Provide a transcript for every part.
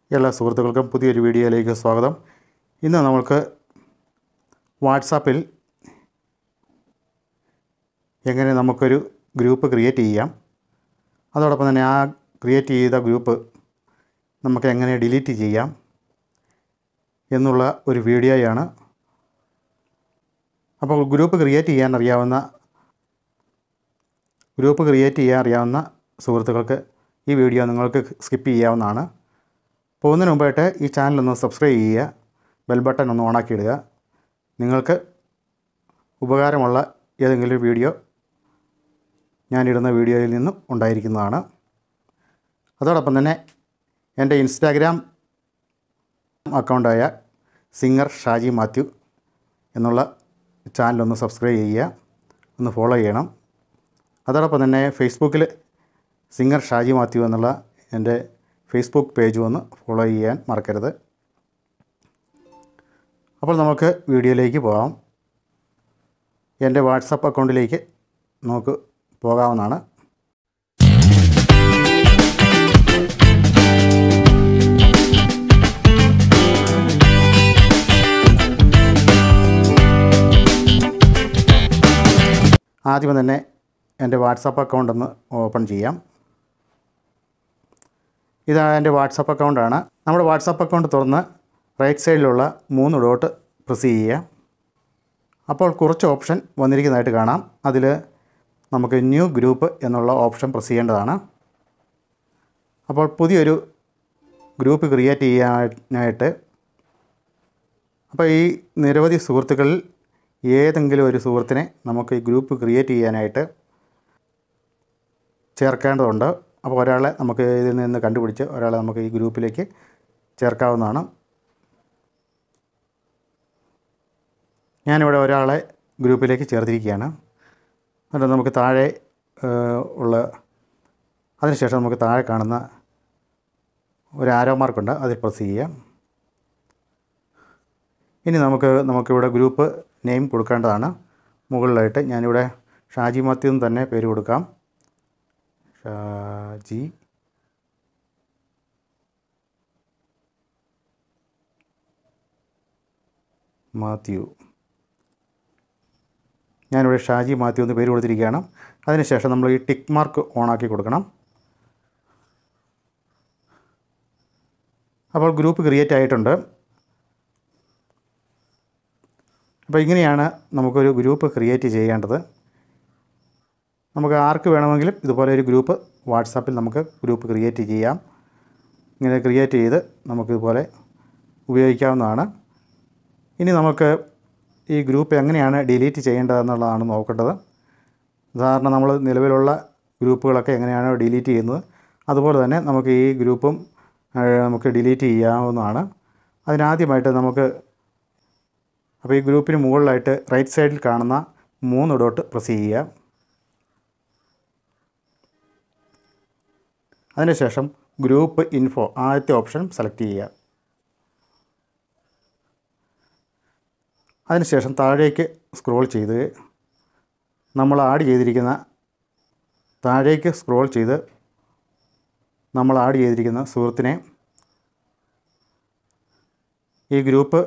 എല്ലാ സുഹൃത്തുക്കൾക്കും പുതിയൊരു വീഡിയോയിലേക്ക് സ്വാഗതം ഇന്ന് നമുക്ക് വാട്സാപ്പിൽ എങ്ങനെ നമുക്കൊരു ഗ്രൂപ്പ് ക്രിയേറ്റ് ചെയ്യാം അതോടൊപ്പം തന്നെ ആ ക്രിയേറ്റ് ചെയ്ത ഗ്രൂപ്പ് നമുക്ക് എങ്ങനെ ഡിലീറ്റ് ചെയ്യാം എന്നുള്ള ഒരു വീഡിയോയാണ് അപ്പോൾ ഗ്രൂപ്പ് ക്രിയേറ്റ് ചെയ്യാൻ അറിയാവുന്ന ഗ്രൂപ്പ് ക്രിയേറ്റ് ചെയ്യാൻ അറിയാവുന്ന സുഹൃത്തുക്കൾക്ക് ഈ വീഡിയോ നിങ്ങൾക്ക് സ്കിപ്പ് ചെയ്യാവുന്നതാണ് പോകുന്നതിന് മുമ്പായിട്ട് ഈ ചാനലൊന്ന് സബ്സ്ക്രൈബ് ചെയ്യുക ബെൽ ബട്ടൺ ഒന്ന് ഓണാക്കി ഇടുക നിങ്ങൾക്ക് ഉപകാരമുള്ള ഏതെങ്കിലും ഒരു വീഡിയോ ഞാനിടുന്ന വീഡിയോയിൽ നിന്നും ഉണ്ടായിരിക്കുന്നതാണ് അതോടൊപ്പം തന്നെ എൻ്റെ ഇൻസ്റ്റാഗ്രാം അക്കൗണ്ടായ സിംഗർ ഷാജി മാത്യു എന്നുള്ള ചാനലൊന്ന് സബ്സ്ക്രൈബ് ചെയ്യുക ഒന്ന് ഫോളോ ചെയ്യണം അതോടൊപ്പം തന്നെ ഫേസ്ബുക്കിൽ സിംഗർ ഷാജി മാത്യു എന്നുള്ള എൻ്റെ ഫേസ്ബുക്ക് പേജും ഒന്ന് ഫോളോ ചെയ്യാൻ മറക്കരുത് അപ്പോൾ നമുക്ക് വീഡിയോയിലേക്ക് പോകാം എൻ്റെ വാട്സപ്പ് അക്കൗണ്ടിലേക്ക് നമുക്ക് പോകാവുന്നതാണ് ആദ്യം തന്നെ എൻ്റെ വാട്സപ്പ് അക്കൗണ്ട് ഒന്ന് ഓപ്പൺ ചെയ്യാം ഇതാണ് എൻ്റെ വാട്സപ്പ് അക്കൗണ്ടാണ് നമ്മുടെ വാട്സപ്പ് അക്കൗണ്ട് തുറന്ന് റൈറ്റ് സൈഡിലുള്ള മൂന്ന് ഡോട്ട് പ്രസ് ചെയ്യുക അപ്പോൾ കുറച്ച് ഓപ്ഷൻ വന്നിരിക്കുന്നതായിട്ട് കാണാം അതിൽ നമുക്ക് ന്യൂ ഗ്രൂപ്പ് എന്നുള്ള ഓപ്ഷൻ പ്രസ് ചെയ്യേണ്ടതാണ് അപ്പോൾ പുതിയൊരു ഗ്രൂപ്പ് ക്രിയേറ്റ് ചെയ്യാനായിട്ട് അപ്പോൾ ഈ നിരവധി സുഹൃത്തുക്കളിൽ ഏതെങ്കിലും ഒരു സുഹൃത്തിനെ നമുക്ക് ഈ ഗ്രൂപ്പ് ക്രിയേറ്റ് ചെയ്യാനായിട്ട് ചേർക്കേണ്ടതുണ്ട് അപ്പോൾ ഒരാളെ നമുക്ക് ഇതിൽ നിന്ന് കണ്ടുപിടിച്ച് ഒരാളെ നമുക്ക് ഈ ഗ്രൂപ്പിലേക്ക് ചേർക്കാവുന്നതാണ് ഞാനിവിടെ ഒരാളെ ഗ്രൂപ്പിലേക്ക് ചേർത്തിരിക്കുകയാണ് എന്നിട്ട് നമുക്ക് താഴെ ഏഹ്, ഉള്ള അതിനുശേഷം നമുക്ക് താഴെ കാണുന്ന ഒരു ആരോ മാർക്കുണ്ട് അതിൽ പ്രസ് ചെയ്യാം ഇനി നമുക്ക് നമുക്കിവിടെ ഗ്രൂപ്പ് നെയിം കൊടുക്കേണ്ടതാണ് മുകളിലായിട്ട് ഞാനിവിടെ ഷാജി മാത്യു എന്ന് തന്നെ പേര് കൊടുക്കാം ഷാജി മാത്യു ഞാനിവിടെ ഷാജി മാത്യു എന്ന് പേര് കൊടുത്തിരിക്കുകയാണ് അതിനുശേഷം നമ്മൾ ഈ ടിക്ക് മാർക്ക് ഓണാക്കി കൊടുക്കണം അപ്പോൾ ഗ്രൂപ്പ് ക്രിയേറ്റ് ആയിട്ടുണ്ട് അപ്പോൾ ഇങ്ങനെയാണ് നമുക്കൊരു ഗ്രൂപ്പ് ക്രിയേറ്റ് ചെയ്യേണ്ടത് നമുക്ക് ആർക്ക് വേണമെങ്കിലും ഇതുപോലെ ഒരു ഗ്രൂപ്പ് വാട്സാപ്പിൽ നമുക്ക് ഗ്രൂപ്പ് ക്രിയേറ്റ് ചെയ്യാം ഇങ്ങനെ ക്രിയേറ്റ് ചെയ്ത് നമുക്കിതുപോലെ ഉപയോഗിക്കാവുന്നതാണ് ഇനി നമുക്ക് ഈ ഗ്രൂപ്പ് എങ്ങനെയാണ് ഡിലീറ്റ് ചെയ്യേണ്ടതെന്നുള്ളതാണ് നോക്കേണ്ടത് ഉദാഹരണം നമ്മൾ നിലവിലുള്ള ഗ്രൂപ്പുകളൊക്കെ എങ്ങനെയാണ് ഡിലീറ്റ് ചെയ്യുന്നത് അതുപോലെ തന്നെ നമുക്ക് ഈ ഗ്രൂപ്പും ആ, നമുക്ക് ഡിലീറ്റ് ചെയ്യാവുന്നതാണ് അതിനാദ്യമായിട്ട് നമുക്ക് അപ്പോൾ ഈ ഗ്രൂപ്പിന് മുകളിലായിട്ട് റൈറ്റ് സൈഡിൽ കാണുന്ന മൂന്ന് ഡോട്ട് പ്രസ് ചെയ്യുക അതിനുശേഷം ഗ്രൂപ്പ് ഇൻഫോ ആദ്യത്തെ ഓപ്ഷൻ സെലക്ട് ചെയ്യുക അതിനുശേഷം താഴേക്ക് സ്ക്രോൾ ചെയ്ത് നമ്മൾ ആഡ് ചെയ്തിരിക്കുന്ന താഴേക്ക് സ്ക്രോൾ ചെയ്ത് നമ്മൾ ആഡ് ചെയ്തിരിക്കുന്ന സുഹൃത്തിനെ ഈ ഗ്രൂപ്പ്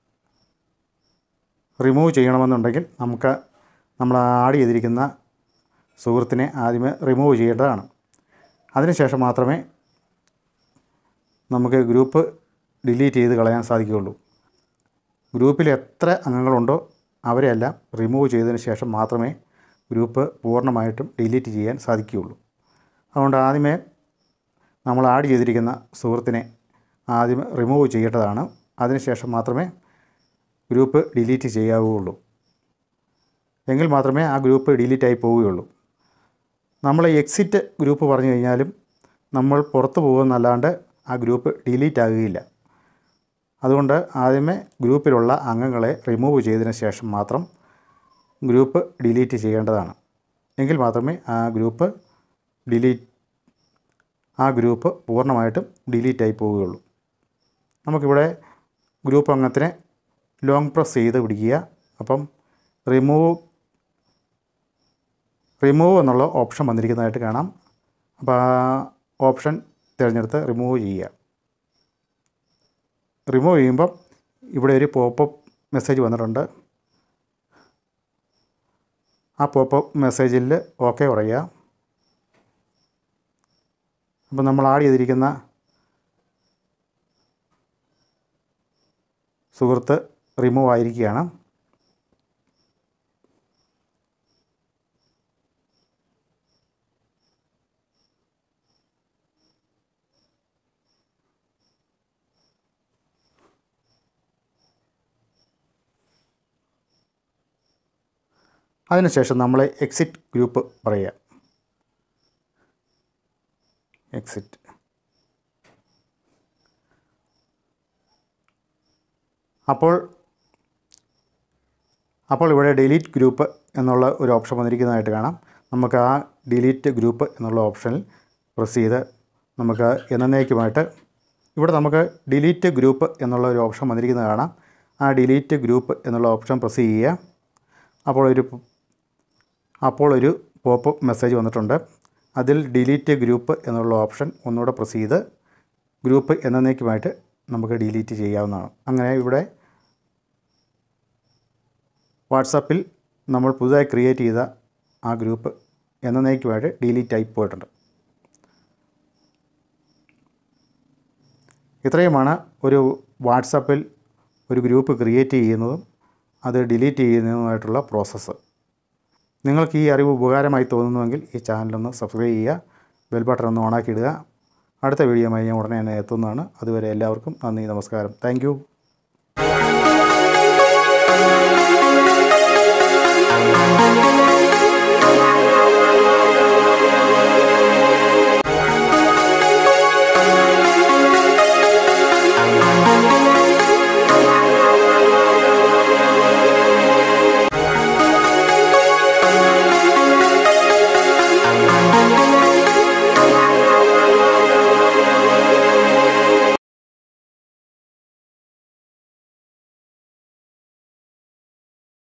റിമൂവ് ചെയ്യണമെന്നുണ്ടെങ്കിൽ നമുക്ക് നമ്മൾ ആഡ് ചെയ്തിരിക്കുന്ന സുഹൃത്തിനെ ആദ്യമേ റിമൂവ് ചെയ്യേണ്ടതാണ് അതിനുശേഷം മാത്രമേ നമുക്ക് ഗ്രൂപ്പ് ഡിലീറ്റ് ചെയ്ത് കളയാൻ സാധിക്കുകയുള്ളൂ ഗ്രൂപ്പിൽ എത്ര അംഗങ്ങളുണ്ടോ അവരെയെല്ലാം റിമൂവ് ചെയ്തതിന് ശേഷം മാത്രമേ ഗ്രൂപ്പ് പൂർണ്ണമായിട്ടും ഡിലീറ്റ് ചെയ്യാൻ സാധിക്കുകയുള്ളൂ അതുകൊണ്ട് ആദ്യമേ നമ്മൾ ആഡ് ചെയ്തിരിക്കുന്ന സുഹൃത്തിനെ ആദ്യം റിമൂവ് ചെയ്യേണ്ടതാണ് അതിനുശേഷം മാത്രമേ ഗ്രൂപ്പ് ഡിലീറ്റ് ചെയ്യാവുകയുള്ളൂ എങ്കിൽ മാത്രമേ ആ ഗ്രൂപ്പ് ഡിലീറ്റ് ആയി പോവുകയുള്ളൂ നമ്മൾ എക്സിറ്റ് ഗ്രൂപ്പ് പറഞ്ഞു കഴിഞ്ഞാലും നമ്മൾ പുറത്തു പോകുമെന്നല്ലാണ്ട് ആ ഗ്രൂപ്പ് ഡിലീറ്റ് ആകുകയില്ല അതുകൊണ്ട് ആദ്യമേ ഗ്രൂപ്പിലുള്ള അംഗങ്ങളെ റിമൂവ് ചെയ്തതിന് ശേഷം മാത്രം ഗ്രൂപ്പ് ഡിലീറ്റ് ചെയ്യേണ്ടതാണ് എങ്കിൽ മാത്രമേ ആ ഗ്രൂപ്പ് ഡിലീറ്റ് ആ ഗ്രൂപ്പ് പൂർണ്ണമായിട്ടും ഡിലീറ്റ് ആയി പോവുകയുള്ളൂ നമുക്കിവിടെ ഗ്രൂപ്പ് അംഗത്തിനെ ലോങ് പ്രസ് ചെയ്ത് പിടിക്കുക അപ്പം റിമൂവ് റിമൂവ് എന്നുള്ള ഓപ്ഷൻ വന്നിരിക്കുന്നതായിട്ട് കാണാം അപ്പോൾ ആ ഓപ്ഷൻ തിരഞ്ഞെടുത്ത് റിമൂവ് ചെയ്യുക റിമൂവ് ചെയ്യുമ്പം ഇവിടെ ഒരു പോപ്പപ്പ് മെസ്സേജ് വന്നിട്ടുണ്ട് ആ പോപ്പപ്പ് മെസ്സേജിൽ ഓക്കെ പറയുക അപ്പോൾ നമ്മൾ ആഡ് ചെയ്തിരിക്കുന്ന സുഹൃത്ത് റിമൂവ് ആയിരിക്കുകയാണ് അതിനുശേഷം നമ്മൾ എക്സിറ്റ് ഗ്രൂപ്പ് പറയുക എക്സിറ്റ് അപ്പോൾ അപ്പോൾ ഇവിടെ ഡിലീറ്റ് ഗ്രൂപ്പ് എന്നുള്ള ഒരു ഓപ്ഷൻ വന്നിരിക്കുന്നതായിട്ട് കാണാം നമുക്ക് ആ ഡിലീറ്റ് ഗ്രൂപ്പ് എന്നുള്ള ഓപ്ഷനിൽ പ്രസ് ചെയ്ത് നമുക്ക് എന്നേക്കുമായിട്ട് ഇവിടെ നമുക്ക് ഡിലീറ്റ് ഗ്രൂപ്പ് എന്നുള്ള ഒരു ഓപ്ഷൻ വന്നിരിക്കുന്നത് കാണാം ആ ഡിലീറ്റ് ഗ്രൂപ്പ് എന്നുള്ള ഓപ്ഷൻ പ്രസ് ചെയ്യുക അപ്പോൾ ഒരു അപ്പോൾ ഒരു പോപ്പപ്പ് മെസ്സേജ് വന്നിട്ടുണ്ട് അതിൽ ഡിലീറ്റ് ഗ്രൂപ്പ് എന്നുള്ള ഓപ്ഷൻ ഒന്നുകൂടെ പ്രസ് ചെയ്ത് ഗ്രൂപ്പ് എന്നേക്കുമായിട്ട് നമുക്ക് ഡിലീറ്റ് ചെയ്യാവുന്നതാണ് അങ്ങനെ ഇവിടെ വാട്സപ്പിൽ നമ്മൾ പുതുതായി ക്രിയേറ്റ് ചെയ്ത ആ ഗ്രൂപ്പ് എന്നേക്കുമായിട്ട് ഡിലീറ്റ് ആയി പോയിട്ടുണ്ട് ഇത്രയുമാണ് ഒരു വാട്സപ്പിൽ ഒരു ഗ്രൂപ്പ് ക്രിയേറ്റ് ചെയ്യുന്നതും അത് ഡിലീറ്റ് ചെയ്യുന്നതുമായിട്ടുള്ള പ്രോസസ്സ് നിങ്ങൾക്ക് ഈ അറിവ് ഉപകാരമായി തോന്നുന്നുവെങ്കിൽ ഈ ചാനലൊന്ന് സബ്സ്ക്രൈബ് ചെയ്യുക ബെൽ ബട്ടൺ ഒന്ന് ഓണാക്കി ഇടുക അടുത്ത വീഡിയോയുമായി ഞാൻ ഉടനെ തന്നെ എത്തുന്നതാണ് അതുവരെ എല്ലാവർക്കും നന്ദി നമസ്കാരം താങ്ക് Thank you.